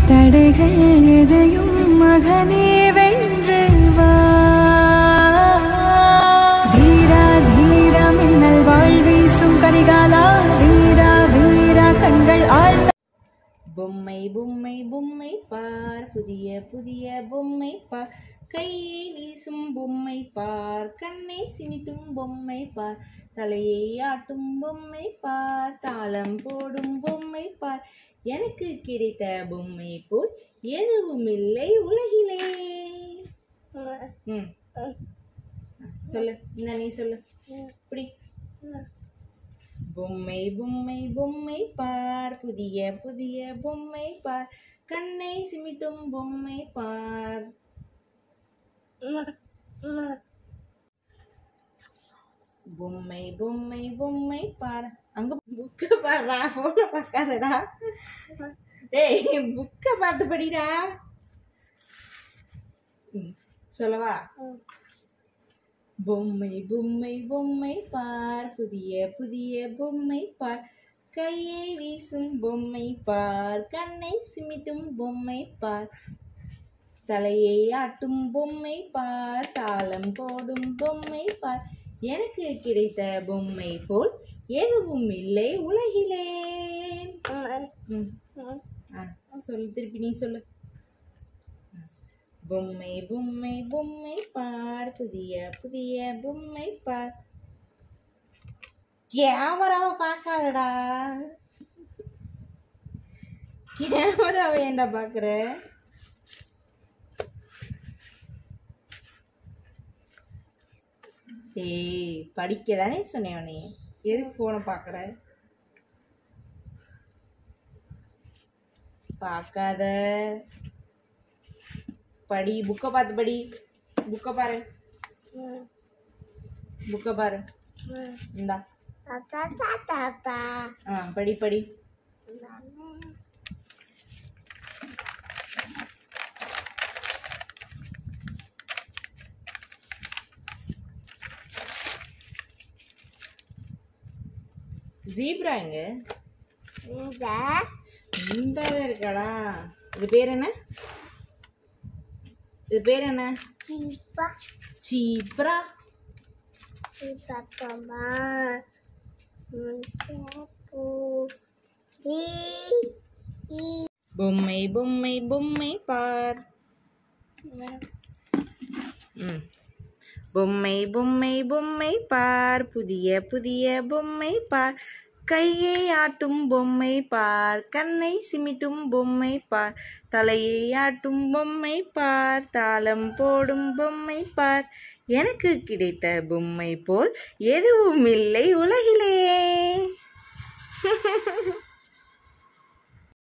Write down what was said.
தடைகள் எதையும் மகனே வென்று வா வீரா தீரா மின்னல் வாழ் வீசும் கரிகாலா வீரா வீரா கண்கள் ஆழ்ந்த பொம்மை பொம்மை பொம்மை பார் புதிய புதிய பொம்மை பார் கையை வீசும் பொம்மை பார் கண்ணை சிமிட்டும் பொம்மை பார் தலையை ஆட்டும் பொம்மை பார் தாளம் போடும் பொம்மை பார் எனக்கு கிடைத்த பொம்மை போல் எதுவும் இல்லை உலகிலே ம் சொல்லு இந்த நீ சொல்லு இப்படி பொம்மை பொம்மை பொம்மை பார் புதிய புதிய பொம்மை பார் கண்ணை சிமிட்டும் பொம்மை பார் பொம்மை பொம்மை பொம்மை பார் அங்க புக்க பாருடா போன பார்க்காதடா டேய் புக்க பார்த்து படிடா ம், சொல்லவா பொம்மை பொம்மை பொம்மை பார் புதிய புதிய பொம்மை பார் கையை வீசும் பொம்மை பார் கண்ணை சிமிட்டும் பொம்மை பார் தலையை ஆட்டும் பொம்மை பார் தாளம் போடும் பொம்மை பார் எனக்கு கிடைத்த பொம்மை போல் எதுவும் இல்லை உலகிலே ம். ஆ, சொல்லு திருப்பி நீ சொல்லு பொம்மை பொம்மை பொம்மை பார் புதிய புதிய பொம்மை பார் கேமராவை பார்க்காதடா கேமராவை ஏன்டா பார்க்குற ஏய் படிக்க தானே சொன்னேன் உன்னை எதுக்கு ஃபோனை பார்க்குற பார்க்காத படி புக்கை பார்த்து படி புக்கை பாரு புக்கை பாரு இந்தா ஆ படி படி ஜீப்ரா எங்க இந்த இருக்காடா இது பேர் என்ன இது பேர் என்ன சீப்ரா பொம்மை பொம்மை பொம்மை பார் ம். பொம்மை பொம்மை பொம்மை பார் புதிய புதிய பொம்மை பார் கையை ஆட்டும் பொம்மை பார் கண்ணை சிமிட்டும் பொம்மை பார் தலையை ஆட்டும் பொம்மை பார் தாளம் போடும் பொம்மை பார் எனக்கு கிடைத்த பொம்மை போல் எதுவும் இல்லை உலகிலே